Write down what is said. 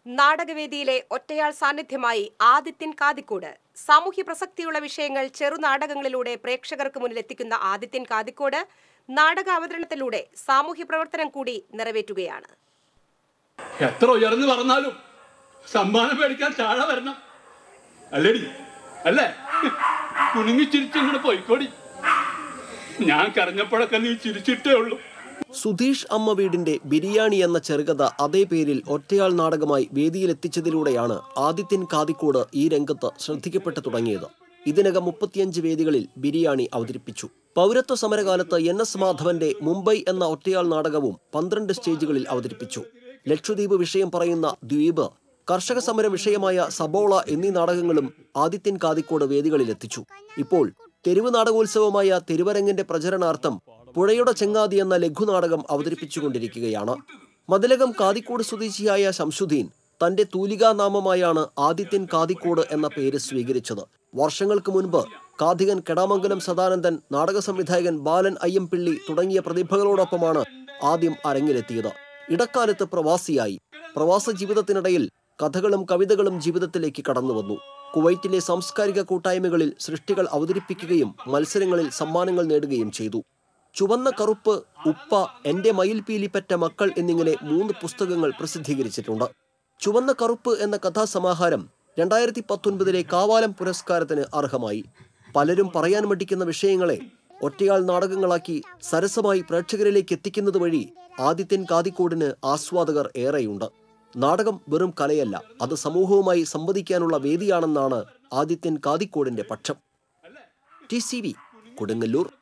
നാടകവേദിയിലെ ഒറ്റയാൾ സാന്നിധ്യമായി ആദിത്യൻ കാതിക്കോട് സാമൂഹ്യ പ്രസക്തിയുള്ള വിഷയങ്ങൾ ചെറുനാടകങ്ങളിലൂടെ പ്രേക്ഷകർക്ക് മുന്നിൽ എത്തിക്കുന്ന ആദിത്യൻ കാതിക്കോട് നാടക അവതരണത്തിലൂടെ സാമൂഹ്യ പ്രവർത്തനം കൂടി നിറവേറ്റുകയാണ് എത്ര ഉയർന്നു പറഞ്ഞാലും സമ്മാനം മേടിക്കാൻ താഴെ വരണം അല്ലേടി അല്ലേ കുണുങ്ങി ചിരിച്ചിങ്ങനെ പോയിക്കോടി ഞാൻ കരഞ്ഞപ്പോഴൊക്കെ നീ ചിരിച്ചിട്ടേ ഉള്ളൂ സുധീഷ് അമ്മ വീടിന്റെ ബിരിയാണി എന്ന ചെറുകഥ അതേ പേരിൽ ഒറ്റയാൾ നാടകമായി വേദിയിലെത്തിച്ചതിലൂടെയാണ് ആദിത്യൻ കാതിക്കോട് ഈ രംഗത്ത് ശ്രദ്ധിക്കപ്പെട്ടു തുടങ്ങിയത് ഇതിനകം മുപ്പത്തിയഞ്ച് വേദികളിൽ ബിരിയാണി അവതരിപ്പിച്ചു പൗരത്വ സമരകാലത്ത് എൻ എസ് മാധവന്റെ മുംബൈ എന്ന ഒറ്റയാൾ നാടകവും പന്ത്രണ്ട് സ്റ്റേജുകളിൽ അവതരിപ്പിച്ചു ലക്ഷദ്വീപ് വിഷയം പറയുന്ന ദ്വീപ് കർഷക സമര വിഷയമായ സബോള എന്നീ നാടകങ്ങളും ആദിത്യൻ കാതിക്കോട് വേദികളിലെത്തിച്ചു ഇപ്പോൾ തെരുവ് നാടകോത്സവമായ തിരുവരങ്ങിന്റെ പ്രചരണാർത്ഥം പുഴയുടെ ചെങ്ങാതി എന്ന ലഘുനാടകം അവതരിപ്പിച്ചുകൊണ്ടിരിക്കുകയാണ് മതിലകം കാതിക്കോട് സ്വദേശിയായ ശംസുദ്ദീൻ തന്റെ തൂലികാനാമമായാണ് ആദിത്യൻ കാതിക്കോട് എന്ന പേര് സ്വീകരിച്ചത് വർഷങ്ങൾക്ക് മുൻപ് കാതികൻ കെടാമംഗലം സദാനന്ദൻ നാടക സംവിധായകൻ ബാലൻ അയ്യംപിള്ളി തുടങ്ങിയ പ്രതിഭകളോടൊപ്പമാണ് ആദ്യം അരങ്ങിലെത്തിയത് ഇടക്കാലത്ത് പ്രവാസിയായി പ്രവാസ ജീവിതത്തിനിടയിൽ കഥകളും കവിതകളും ജീവിതത്തിലേക്ക് കടന്നുവന്നു കുവൈറ്റിലെ സാംസ്കാരിക കൂട്ടായ്മകളിൽ സൃഷ്ടികൾ അവതരിപ്പിക്കുകയും മത്സരങ്ങളിൽ സമ്മാനങ്ങൾ നേടുകയും ചെയ്തു ചുവന്ന കറുപ്പ് ഉപ്പ എന്റെ മയിൽപീലിപ്പറ്റ മക്കൾ എന്നിങ്ങനെ മൂന്ന് പുസ്തകങ്ങൾ പ്രസിദ്ധീകരിച്ചിട്ടുണ്ട് ചുവന്ന കറുപ്പ് എന്ന കഥാസമാഹാരം രണ്ടായിരത്തി പത്തൊൻപതിലെ കാവാലം പുരസ്കാരത്തിന് അർഹമായി പലരും പറയാൻ മടിക്കുന്ന വിഷയങ്ങളെ ഒറ്റയാൾ നാടകങ്ങളാക്കി സരസമായി പ്രേക്ഷകരിലേക്ക് എത്തിക്കുന്നത് വഴി ആദിത്യൻ കാതിക്കോടിന് ആസ്വാദകർ ഏറെയുണ്ട് നാടകം വെറും കലയല്ല അത് സമൂഹവുമായി സംവദിക്കാനുള്ള വേദിയാണെന്നാണ് ആദിത്യൻ കാതിക്കോടിന്റെ പക്ഷം ടി സി വി കൊടുങ്ങല്ലൂർ